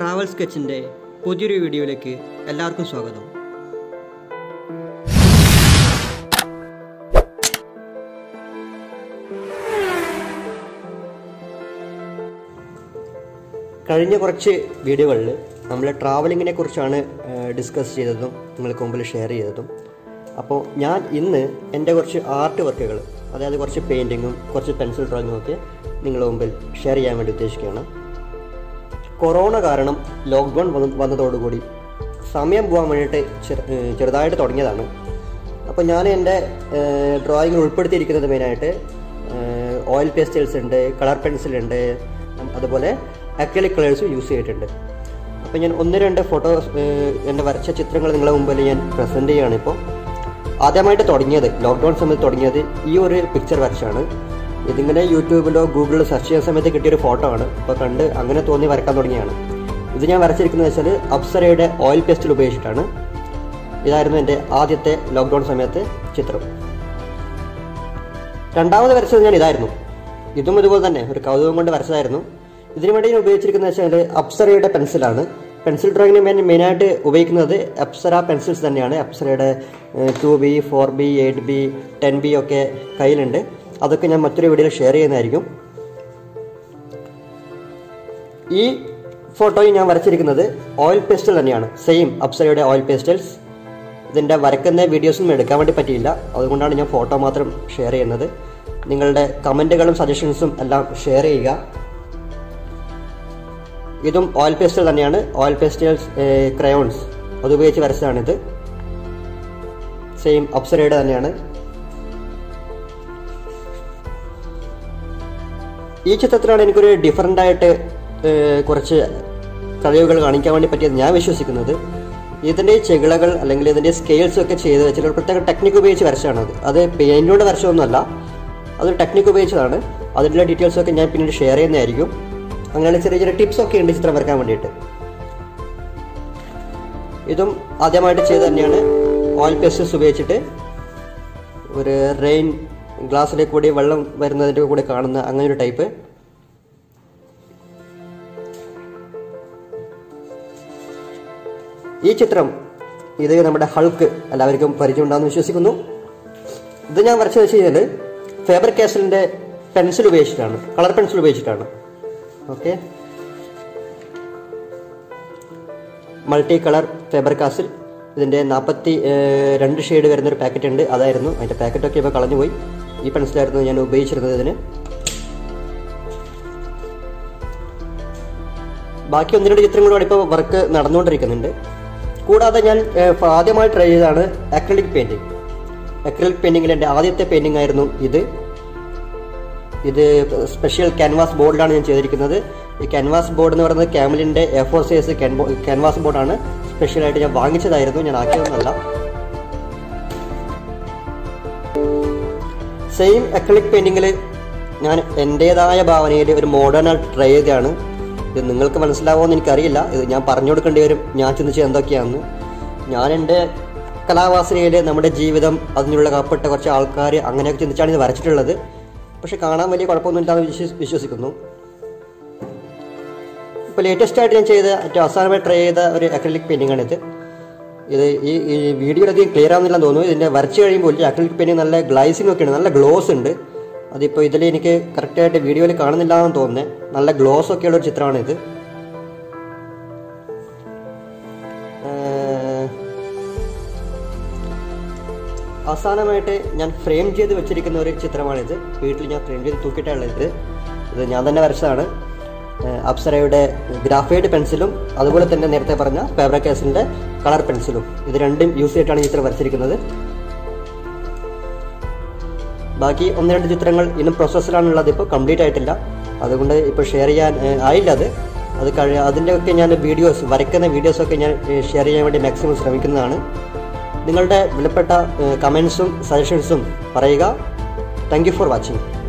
travel സ്കെച്ചിൻ്റെ പുതിയൊരു വീഡിയോയിലേക്ക് എല്ലാവർക്കും സ്വാഗതം കഴിഞ്ഞ കുറച്ച് വീഡിയോകളിൽ നമ്മൾ ട്രാവലിങ്ങിനെ കുറിച്ചാണ് ഡിസ്കസ് ചെയ്തതും നിങ്ങൾക്ക് മുമ്പിൽ ഷെയർ ചെയ്തതും അപ്പോൾ ഞാൻ ഇന്ന് എൻ്റെ കുറച്ച് ആർട്ട് വർക്കുകൾ അതായത് കുറച്ച് പെയിൻറ്റിങ്ങും കുറച്ച് പെൻസിൽ ഡ്രോയിങ്ങും ഒക്കെ നിങ്ങളുടെ മുമ്പിൽ ഷെയർ ചെയ്യാൻ വേണ്ടി ഉദ്ദേശിക്കുകയാണ് കൊറോണ കാരണം ലോക്ക്ഡൗൺ വന്ന വന്നതോടുകൂടി സമയം പോകാൻ വേണ്ടിയിട്ട് ചെറു ഏഹ് ചെറുതായിട്ട് തുടങ്ങിയതാണ് അപ്പോൾ ഞാൻ എൻ്റെ ഡ്രോയിങ്ങിൽ ഉൾപ്പെടുത്തിയിരിക്കുന്നത് മെയിനായിട്ട് ഓയിൽ പേസ്റ്റൽസ് ഉണ്ട് കളർ പെൻസിൽ ഉണ്ട് അതുപോലെ അക്രലിക് കളേഴ്സും യൂസ് ചെയ്തിട്ടുണ്ട് അപ്പോൾ ഞാൻ ഒന്ന് രണ്ട് ഫോട്ടോസ് എൻ്റെ വരച്ച ചിത്രങ്ങൾ നിങ്ങളുടെ മുമ്പിൽ ഞാൻ പ്രസൻറ്റ് ചെയ്യുകയാണ് ഇപ്പോൾ ആദ്യമായിട്ട് തുടങ്ങിയത് ലോക്ക്ഡൗൺ സമയത്ത് തുടങ്ങിയത് ഈ ഒരു പിക്ചർ വരച്ചാണ് ഇതിങ്ങനെ യൂട്യൂബിലോ ഗൂഗിളിലോ സെർച്ച് ചെയ്യുന്ന സമയത്ത് കിട്ടിയൊരു ഫോട്ടോ ആണ് അപ്പോൾ കണ്ട് അങ്ങനെ തോന്നി വരക്കാൻ തുടങ്ങിയാണ് ഇത് ഞാൻ വരച്ചിരിക്കുന്നത് വെച്ചാൽ അപ്സരയുടെ ഓയിൽ പേസ്റ്റിൽ ഉപയോഗിച്ചിട്ടാണ് ഇതായിരുന്നു എൻ്റെ ആദ്യത്തെ ലോക്ക്ഡൗൺ സമയത്ത് ചിത്രം രണ്ടാമത് വരച്ചത് ഞാൻ ഇതായിരുന്നു ഇതും ഇതുപോലെ തന്നെ ഒരു കൗതുകം കൊണ്ട് വരച്ചതായിരുന്നു ഇതിനു വേണ്ടി ഞാൻ ഉപയോഗിച്ചിരിക്കുന്നത് വെച്ചാൽ അപ്സരയുടെ പെൻസിലാണ് പെൻസിൽ ഡ്രോയിങ്ങിന് മെയിൻ മെയിനായിട്ട് ഉപയോഗിക്കുന്നത് അപ്സര പെൻസിൽസ് തന്നെയാണ് അപ്സരയുടെ two B four B eight B ten B ഒക്കെ കയ്യിലുണ്ട് അതൊക്കെ ഞാൻ മറ്റൊരു വീഡിയോയിൽ ഷെയർ ചെയ്യുന്നതായിരിക്കും ഈ ഫോട്ടോയിൽ ഞാൻ വരച്ചിരിക്കുന്നത് ഓയിൽ പേസ്റ്റൽ തന്നെയാണ് സെയിം അപ്സരയുടെ ഓയിൽ പേസ്റ്റൽസ് ഇതിൻ്റെ വരക്കുന്ന വീഡിയോസൊന്നും എടുക്കാൻ വേണ്ടി പറ്റിയില്ല അതുകൊണ്ടാണ് ഞാൻ ഫോട്ടോ മാത്രം ഷെയർ ചെയ്യുന്നത് നിങ്ങളുടെ കമൻറ്റുകളും സജഷൻസും എല്ലാം ഷെയർ ചെയ്യുക ഇതും ഓയിൽ പേസ്റ്റൽ തന്നെയാണ് ഓയിൽ പേസ്റ്റൽസ് ക്രയോൺസ് അത് ഉപയോഗിച്ച് വരച്ചതാണിത് സെയിം അപ്സരയുടെ തന്നെയാണ് ഈ ചിത്രത്തിലാണ് എനിക്കൊരു ഡിഫറൻ്റ് ആയിട്ട് ഏഹ്, കുറച്ച് കഴിവുകൾ കാണിക്കാൻ വേണ്ടി പറ്റിയത് ഞാൻ വിശ്വസിക്കുന്നത് ഇതിൻ്റെ ചെകിളകൾ അല്ലെങ്കിൽ ഇതിൻ്റെ സ്കെയിൽസ് ഒക്കെ ചെയ്ത് വെച്ചിട്ട് ഒരു പ്രത്യേക ടെക്നിക്ക് ഉപയോഗിച്ച് വരച്ചതാണ് അത് അത് പെയിൻറ്റുകൊണ്ട് വരച്ചതൊന്നുമല്ല അതൊരു ടെക്നിക്ക് ഉപയോഗിച്ചതാണ് അതിൻ്റെ ഡീറ്റെയിൽസ് ഒക്കെ ഞാൻ പിന്നീട് ഷെയർ ചെയ്യുന്നതായിരിക്കും അങ്ങനെയുള്ള ചെറിയ ചെറിയ ടിപ്സ് ഒക്കെ ഉണ്ട് ചിത്രം വരക്കാൻ വേണ്ടിയിട്ട് ഇതും ആദ്യമായിട്ട് ചെയ്ത് തന്നെയാണ് ഓയിൽ പേസ്റ്റൽസ് ഉപയോഗിച്ചിട്ട് ഒരു റെയിൻ ഗ്ലാസ്സിലേക്ക് കൂടി വെള്ളം വരുന്നതിൻ്റെ കൂടെ കാണുന്ന അങ്ങനെ ഒരു ടൈപ്പ് ഈ ചിത്രം ഇത് നമ്മുടെ ഹൾക്ക് എല്ലാവർക്കും പരിചയമുണ്ടാകുമെന്ന് വിശ്വസിക്കുന്നു ഇത് ഞാൻ വരച്ചത് വെച്ച് കഴിഞ്ഞാൽ ഫേബർ കാസലിൻ്റെ പെൻസിൽ ഉപയോഗിച്ചിട്ടാണ് കളർ പെൻസിൽ ഉപയോഗിച്ചിട്ടാണ് okay multi colour Faber Castell ഇതിൻ്റെ നാൽപ്പത്തി രണ്ട് ഷെയ്ഡ് വരുന്നൊരു പാക്കറ്റ് ഉണ്ട് അതായിരുന്നു അതിൻ്റെ പാക്കറ്റൊക്കെ ഇപ്പോൾ കളഞ്ഞു പോയി ഈ പെൻസിലായിരുന്നു ഞാൻ ഉപയോഗിച്ചിരുന്നത് ഇതിന് ബാക്കി ഒന്ന് രണ്ട് ചിത്രങ്ങളോട് ഇപ്പോൾ വർക്ക് നടന്നുകൊണ്ടിരിക്കുന്നുണ്ട് കൂടാതെ ഞാൻ ഏഹ്, ആദ്യമായി ട്രൈ ചെയ്തതാണ് അക്രലിക് പെയിൻറ്റിങ് അക്രലിക് പെയിൻറ്റിങ്ങിൽ എൻ്റെ ആദ്യത്തെ പെയിൻറ്റിംഗ് ആയിരുന്നു ഇത് ഇത് സ്പെഷ്യൽ ക്യാൻവാസ് ബോർഡിലാണ് ഞാൻ ചെയ്തിരിക്കുന്നത് ഈ ക്യാൻവാസ് ബോർഡ് എന്ന് പറയുന്നത് ക്യാമലിൻ്റെ എ ഫോർ സൈസ് ക്യാൻവാസ് ബോർഡാണ് സ്പെഷ്യലായിട്ട് ഞാൻ വാങ്ങിച്ചതായിരുന്നു ഞാൻ ആക്കിയതൊന്നുമല്ല സെയിം അക്രലിക് പെയിൻറ്റിങ്ങിൽ ഞാൻ എൻ്റേതായ ഭാവനയിൽ ഒരു മോഡേൺ ട്രൈ ചെയ്തതാണ് ഇത് നിങ്ങൾക്ക് മനസ്സിലാവുമെന്ന് എനിക്കറിയില്ല ഇത് ഞാൻ പറഞ്ഞു കൊടുക്കേണ്ടി വരും ഞാൻ ചിന്തിച്ചത് എന്തൊക്കെയാണെന്ന് ഞാൻ എൻ്റെ കലാവാസനയിൽ നമ്മുടെ ജീവിതം അതിനുള്ള കപ്പെട്ട കുറച്ച് ആൾക്കാർ അങ്ങനെയൊക്കെ ചിന്തിച്ചാണ് ഇത് വരച്ചിട്ടുള്ളത് പക്ഷെ കാണാൻ വലിയ കുഴപ്പമൊന്നുമില്ലാന്ന് വിശ്വ വിശ്വസിക്കുന്നു ഇപ്പോൾ ലേറ്റസ്റ്റ് ആയിട്ട് ഞാൻ ചെയ്ത ഏറ്റവും അവസാനമായി ട്രൈ ചെയ്ത ഒരു അക്രലിക് പെയിൻറ്റിംഗ് ആണിത് ഇത് ഈ ഈ വീഡിയോയിൽ അധികം ക്ലിയർ ആവുന്നില്ലെന്ന് തോന്നുന്നു ഇതിൻ്റെ വരച്ച് കഴിയുമ്പോൾ ഈ അക്രലിക് പെയിൻറ്റിംഗ് നല്ല ഗ്ലൈസിംഗ് ഒക്കെ ഉണ്ട് നല്ല ഗ്ലോസ് ഉണ്ട് അതിപ്പോൾ ഇതിൽ എനിക്ക് കറക്റ്റായിട്ട് വീഡിയോയിൽ കാണുന്നില്ല എന്ന് തോന്നുന്നത് നല്ല ഗ്ലോസ് ഒക്കെ ഉള്ള ഒരു ചിത്രമാണിത് ഏഹ്, അവസാനമായിട്ട് ഞാൻ ഫ്രെയിം ചെയ്ത് വെച്ചിരിക്കുന്ന ഒരു ചിത്രമാണിത് വീട്ടിൽ ഞാൻ ഫ്രെയിം ചെയ്ത് തൂക്കിയിട്ടുള്ളത് ഇത് ഞാൻ തന്നെ വരച്ചതാണ് ഏഹ് അപ്സരയുടെ ഗ്രാഫൈഡ് പെൻസിലും അതുപോലെ തന്നെ നേരത്തെ പറഞ്ഞ ഫേബ്ര കേസിൻ്റെ കളർ പെൻസിലും ഇത് രണ്ടും യൂസ് ചെയ്തിട്ടാണ് ഈ ചിത്രം വരച്ചിരിക്കുന്നത് ബാക്കി ഒന്ന് രണ്ട് ചിത്രങ്ങൾ ഇന്നും പ്രോസസ്സിലാണുള്ളത് ഇപ്പോൾ കംപ്ലീറ്റ് ആയിട്ടില്ല അതുകൊണ്ട് ഇപ്പോൾ ഷെയർ ചെയ്യാൻ ഏഹ്, ആയില്ല അത് അത് കഴി അതിൻ്റെയൊക്കെ ഞാൻ വീഡിയോസ് വരയ്ക്കുന്ന വീഡിയോസൊക്കെ ഞാൻ ഷെയർ ചെയ്യാൻ വേണ്ടി മാക്സിമം ശ്രമിക്കുന്നതാണ് നിങ്ങളുടെ വിലപ്പെട്ട കമൻസും സജഷൻസും പറയുക താങ്ക് യു ഫോർ വാച്ചിങ്